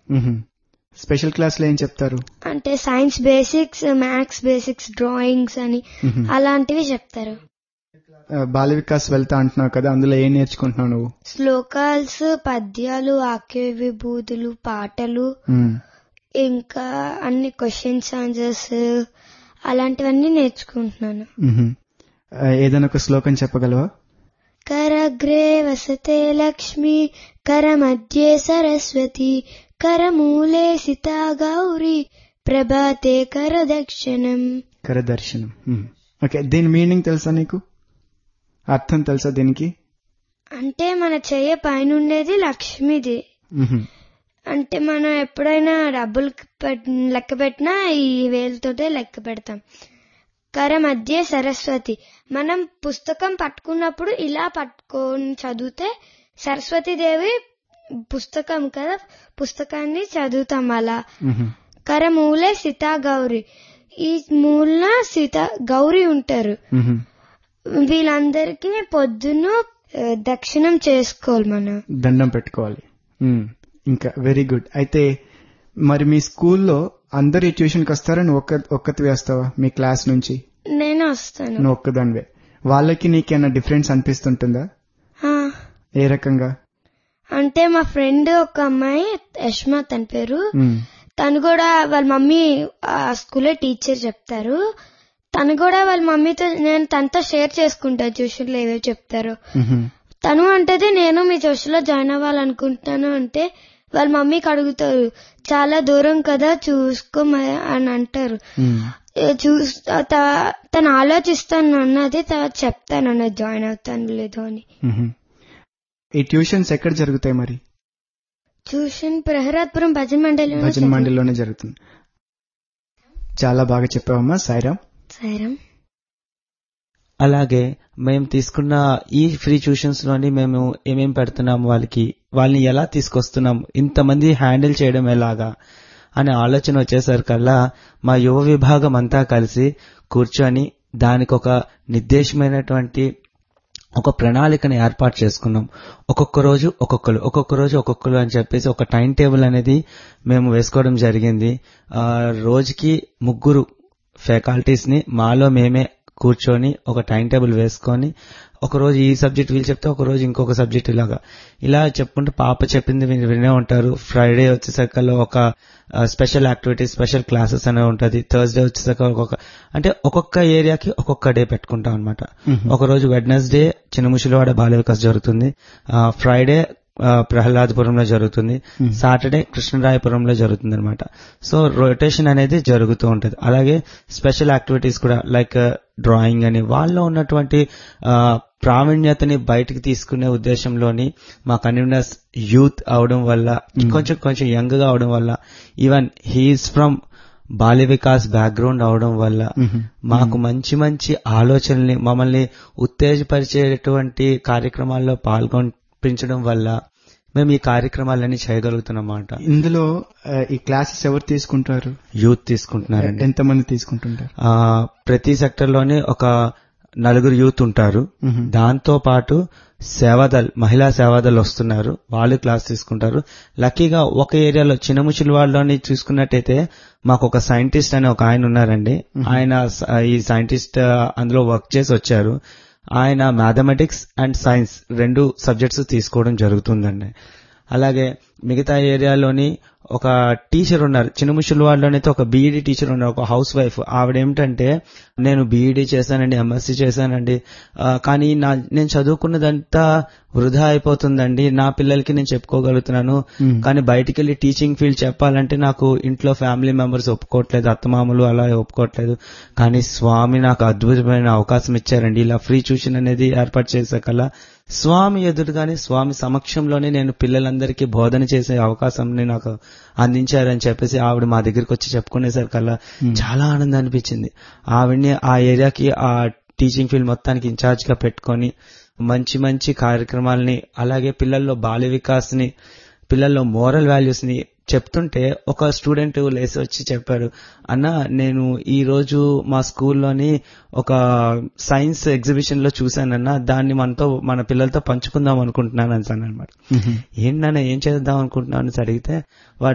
Special class లో ఏం చెప్తారు అంటే science basics maths basics drawings అని మ్హూ. అలాంటివి చెప్తారు ఆ, బాల వికాస్ వెళ్తా అంటున్నావు కదా అందులో ఏం నేర్చుకుంటున్నావు నువ్వు శ్లోకాల్స్ పద్యాలు వాక్య విభూతులు పాటలు మ్మ్. ఇంకా అన్ని క్వశ్చన్స్ ఆన్సర్స్ అలాంటివన్నీ నేర్చుకుంటున్నాను మ్హూ. ఆ, ఏదైనా ఒక శ్లోకం చెప్పగలవా కరగ్రే వసతే లక్ష్మి కరమధ్యే సరస్వతి కరమూలే సితా గౌరీ ప్రభాతే కరదక్షిణం కరదర్శనం మ్మ్. ఓకే దీని మీనింగ్ తెలుసా నీకు అర్థం తెలుసా దీనికి అంటే మన చెయ్య పైన ఉండేది లక్ష్మిది మ్హూ. అంటే మనం ఎప్పుడైనా డబ్బులు పెట్- లెక్క పెట్టినా ఈ వేలుతోటే లెక్క పెడతాం కర మధ్య సరస్వతి మనం పుస్తకం పట్టుకున్నప్పుడు ఇలా పట్టుకొని చదివితే సరస్వతి దేవి పుస్తకం కదా పుస్తకాన్ని చదువుతాం అలా మ్హూ. కర మూలే సీతా గౌరి ఈ మూలన సీత గౌరి ఉంటారు మ్హూ. వీళ్ళందరికీ పొద్దున్న ఆ, దక్షిణం చేసుకోవాలి మనం దండం పెట్టుకోవాలి మ్మ్. ఇంకా వెరీ గుడ్ అయితే మరి మీ స్కూల్లో అందరు ఈ ట్యూషన్కి వస్తారా నువ్వు ఒక్క ఒక్కటి వేస్తావా మీ క్లాస్ నుంచి నేను వస్తాను నువ్వు ఒక్కదానివే వాళ్ళకి నీకేమైనా డిఫరెన్స్ అనిపిస్తుంటుందా ఆ, ఏ రకంగా అంటే మా ఫ్రెండ్ ఒక అమ్మాయి యష్మా తన పేరు మ్మ్. తను కూడా వాళ్ళ మమ్మీ ఆ స్కూల్లో టీచర్ చెప్తారు తను కూడా వాళ్ళ మమ్మీతో నేను తనతో షేర్ చేసుకుంటా ట్యూషన్లో ఏవో చెప్తారు మ్హూ. తను అంటది నేను మీ ట్యూషన్లో జాయిన్ అవ్వాలనుకుంటున్నాను అంటే వాళ్ళ మమ్మీకి అడుగుతారు చాలా దూరం కదా చూసుకో మ- అని అంటారు మ్మ్. ఏ చూస్ త- తను ఆలోచిస్తాను అన్నది తర్వాత చెప్తాను అన్నది జాయిన్ అవుతాను లేదో అని మ్హూ. ఈ ట్యూషన్స్ ఎక్కడ జరుగుతాయి మరి ట్యూషన్ ప్రహ్లాద్పురం భజన మండలి భజన మండలిలోనే జరుగుతుంది చాలా బాగా చెప్పావమ్మా సాయిరామ్ సైరం అలాగే మేము తీసుకున్న ఈ ఫ్రీ ట్యూషన్స్ లోని మేము ఏమేం పెడుతున్నాం వాళ్ళకి వాళ్ళని ఎలా తీసుకొస్తున్నాం ఇంతమంది హ్యాండిల్ చేయడం ఎలాగా అనే ఆలోచన వచ్చేసరికల్లా మా యువ విభాగం అంతా కలిసి కూర్చొని దానికి ఒక నిర్దేశమైనటువంటి ఒక ప్రణాళికను ఏర్పాటు చేసుకున్నాం ఒక్కొక్క రోజు ఒక్కొక్కరు ఒక్కొక్క రోజు ఒక్కొక్కరు అని చెప్పేసి ఒక టైం టేబుల్ అనేది మేము వేసుకోవడం జరిగింది ఆ, రోజుకి ముగ్గురు ఫ్యాకల్టీస్ ని మాలో మేమే కూర్చొని ఒక టైం టేబుల్ వేసుకొని ఒక రోజు ఈ సబ్జెక్ట్ వీళ్ళు చెప్తే ఒక రోజు ఇంకొక సబ్జెక్ట్ ఇలాగా ఇలా చెప్పుకుంటూ పాప చెప్పింది మీరు వినే ఉంటారు ఫ్రైడే వచ్చేసరికల్లో ఒక స్పెషల్ యాక్టివిటీ స్పెషల్ క్లాసెస్ అనేవి ఉంటది థర్స్డే వచ్చేసరికి ఒక్కొక్క అంటే ఒక్కొక్క ఏరియాకి ఒక్కొక్క డే పెట్టుకుంటాం అనమాట ఒక రోజు వెడ్నెస్డే చిన్నముషిలవాడ బాల వికాస్ జరుగుతుంది ఆ, ఫ్రైడే ఆ, ప్రహ్లాదపురంలో జరుగుతుంది సాటర్డే కృష్ణరాయపురంలో జరుగుతుంది అనమాట సో రొటేషన్ అనేది జరుగుతూ ఉంటది అలాగే స్పెషల్ యాక్టివిటీస్ కూడా లైక్ డ్రాయింగ్ అని వాళ్ళలో ఉన్నటువంటి ఆ, ప్రావీణ్యతని బయటికి తీసుకునే ఉద్దేశంలోని మా కన్వీనర్స్ యూత్ అవడం వల్ల కొంచెం కొంచెం యంగ్ గా అవడం వల్ల ఈవెన్ హీఈస్ ఫ్రమ్ బాల్య వికాస్ బ్యాక్గ్రౌండ్ అవడం వల్ల మాకు మంచి మంచి ఆలోచనల్ని మమ్మల్ని ఉత్తేజపరిచేటువంటి కార్యక్రమాల్లో పాల్గొనిపించడం వల్ల మేము ఈ కార్యక్రమాలన్నీ చేయగలుగుతున్నమాట ఇందులో ఆ, ఈ క్లాసెస్ ఎవరు తీసుకుంటారు యూత్ తీసుకుంటున్నారండి ఎంతమంది తీసుకుంటుంటారు ఆ, ప్రతి సెక్టర్ లోనే ఒక నలుగురు యూత్ ఉంటారు మ్మ్. దాంతో పాటు సేవాదల్ మహిళా సేవాదల్ వస్తున్నారు వాళ్ళు క్లాస్ తీసుకుంటారు లక్కీగా ఒక ఏరియాలో చిన్నముచిల వాళ్ళని చూసుకున్నట్టయితే మాకు ఒక సైంటిస్ట్ అనే ఒక ఆయన ఉన్నారండి ఆయన స- ఈ సైంటిస్ట్ ఆ, అందులో వర్క్ చేసి వచ్చారు ఆయన మ్యాథమెటిక్స్ అండ్ సైన్స్ రెండు సబ్జెక్ట్స్ తీసుకోవడం జరుగుతుందండి అలాగే మిగతా ఏరియాలోని ఒక టీచర్ ఉన్నారు చిన్నముషుల వాళ్ళలోనైతే ఒక బీఈడి టీచర్ ఉన్నారు ఒక హౌస్ వైఫ్ ఆవిడ ఏమిటంటే నేను బీఈడి చేశానండి ఎంఎస్సి చేశానండి ఆ, కానీ నా నేను చదువుకున్నదంతా వృధా అయిపోతుందండి నా పిల్లలకి నేను చెప్పుకోగలుగుతున్నాను కానీ బయటికి వెళ్ళి టీచింగ్ ఫీల్డ్ చెప్పాలంటే నాకు ఇంట్లో ఫ్యామిలీ మెంబర్స్ ఒప్పుకోవట్లేదు అత్తమామలు అలా ఒప్పుకోవట్లేదు కానీ స్వామి నాకు అద్భుతమైన అవకాశం ఇచ్చారండి ఇలా ఫ్రీ ట్యూషన్ అనేది ఏర్పాటు చేసాకల్లా స్వామి ఎదురుగానే స్వామి సమక్షంలోనే నేను పిల్లలందరికీ బోధన చేసే అవకాశం నాకు అందించారని చెప్పేసి ఆవిడ మా దగ్గరికి వచ్చి చెప్పుకునేసరికల్లా చాలా ఆనందం అనిపించింది ఆవిడ్ని ఆ ఏరియాకి ఆ టీచింగ్ ఫీల్డ్ మొత్తానికి ఇన్ఛార్జ్ గా పెట్టుకొని మంచి మంచి కార్యక్రమాలని అలాగే పిల్లల్లో బాల్య వికాస్ని పిల్లల్లో మోరల్ వాల్యూస్ ని చెప్తుంటే ఒక స్టూడెంట్ లేసి వచ్చి చెప్పారు అన్న నేను ఈ రోజు మా స్కూల్లోని ఒక సైన్స్ ఎగ్జిబిషన్ లో చూశానన్న దాన్ని మనతో మన పిల్లలతో పంచుకుందాం అనుకుంటున్నాను అని అనమాట ఏంటన్నా ఏం చేద్దాం అనుకుంటున్నాను అని అడిగితే వాడు